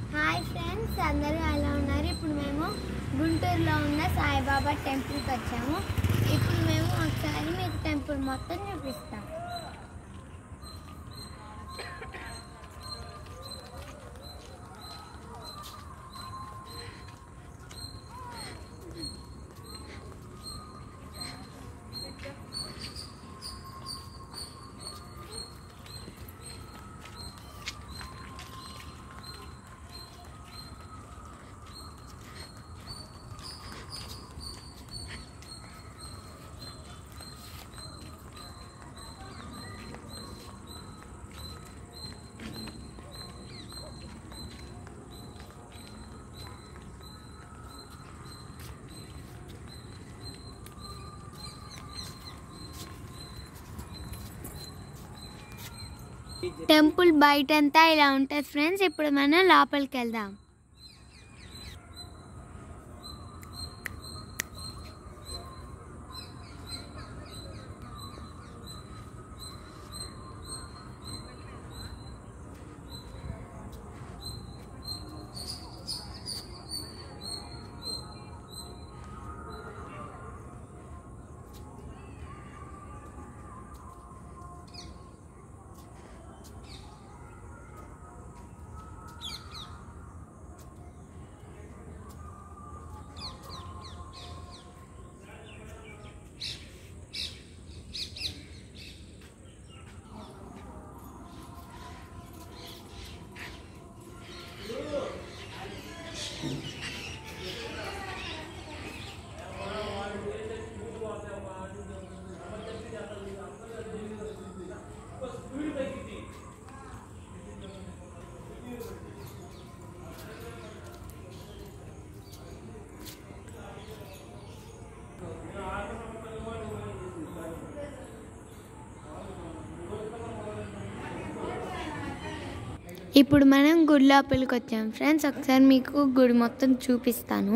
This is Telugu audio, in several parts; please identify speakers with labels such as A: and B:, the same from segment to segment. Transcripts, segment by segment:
A: హాయ్ ఫ్రెండ్స్ అందరూ ఎలా ఉన్నారు ఇప్పుడు మేము గుంటూరులో ఉన్న సాయిబాబా టెంపుల్కి వచ్చాము ఇప్పుడు మేము ఒకసారి మీకు టెంపుల్ మొత్తం చూపిస్తాం టెంపుల్ బయటంతా ఇలా ఉంటుంది ఫ్రెండ్స్ ఇప్పుడు మనం లోపలికి వెళ్దాం ఇప్పుడు మనం గుడి లోపలికి వచ్చాం ఫ్రెండ్స్ ఒకసారి మీకు గుడి మొత్తం చూపిస్తాను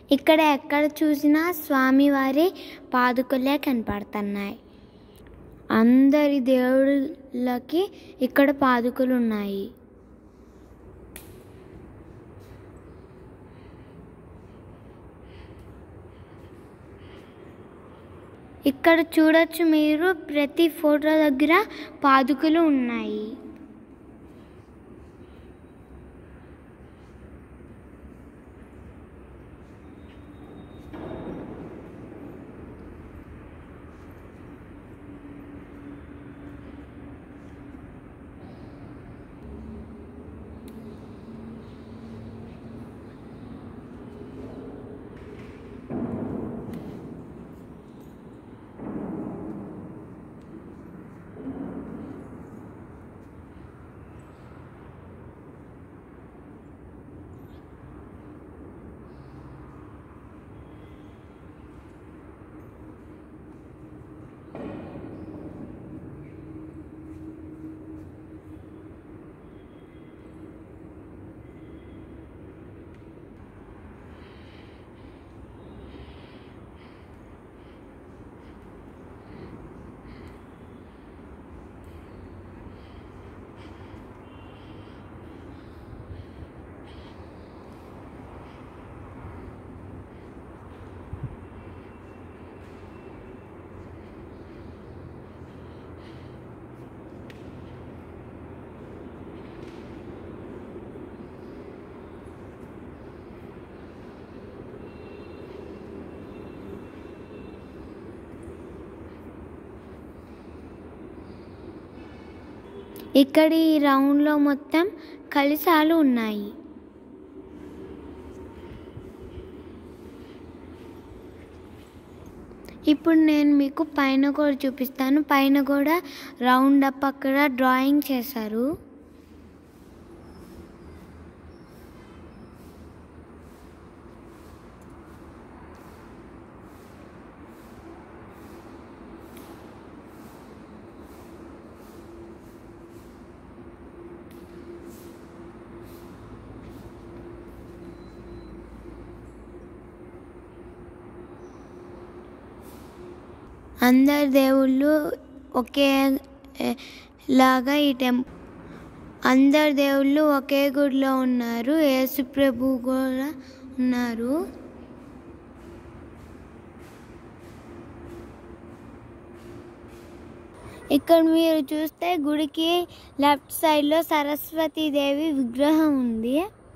A: ఇక్కడ ఎక్కడ చూసినా స్వామివారి పాదుకలే కనపడుతున్నాయి అందరి దేవుళ్ళకి ఇక్కడ పాదుకలు ఉన్నాయి ఇక్కడ చూడొచ్చు మీరు ప్రతి ఫోటో దగ్గర పాదుకలు ఉన్నాయి ఇక్కడ ఈ రౌండ్లో మొత్తం కలిసాలు ఉన్నాయి ఇప్పుడు నేను మీకు పైన కూడా చూపిస్తాను పైన కూడా రౌండ్ అప్ అక్కడ డ్రాయింగ్ చేశారు అందరి దేవుళ్ళు ఒకే ఏ, లాగా ఈ టెం అందరి దేవుళ్ళు ఒకే గుడిలో ఉన్నారు యేసు ప్రభు కూడా ఉన్నారు ఇక్కడ మీరు చూస్తే గుడికి లెఫ్ట్ సైడ్లో సరస్వతీదేవి విగ్రహం ఉంది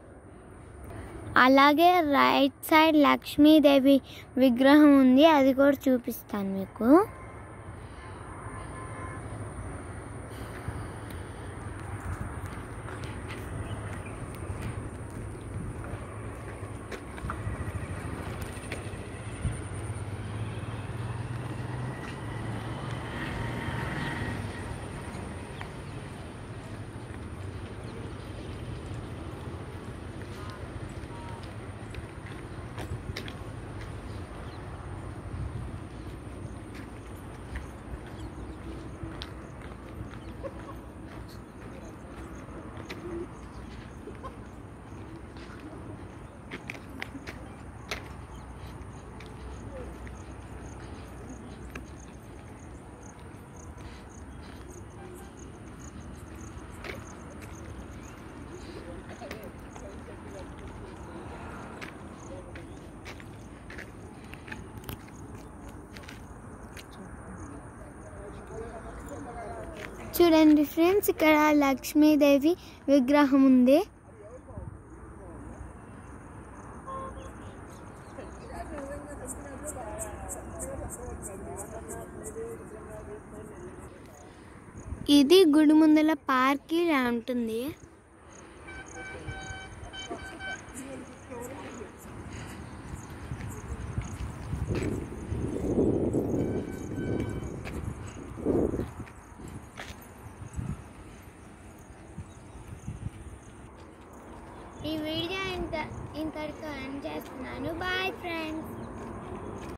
A: అలాగే రైట్ సైడ్ లక్ష్మీదేవి విగ్రహం ఉంది అది కూడా చూపిస్తాను మీకు చూడండి ఫ్రెండ్స్ ఇక్కడ లక్ష్మీదేవి విగ్రహం ఉంది ఇది గుడి ముందల పార్క్ ఇలా ఉంటుంది ఈ వీడియో ఇంత ఇంతటితో ఎండ్ చేస్తున్నాను బాయ్ ఫ్రెండ్స్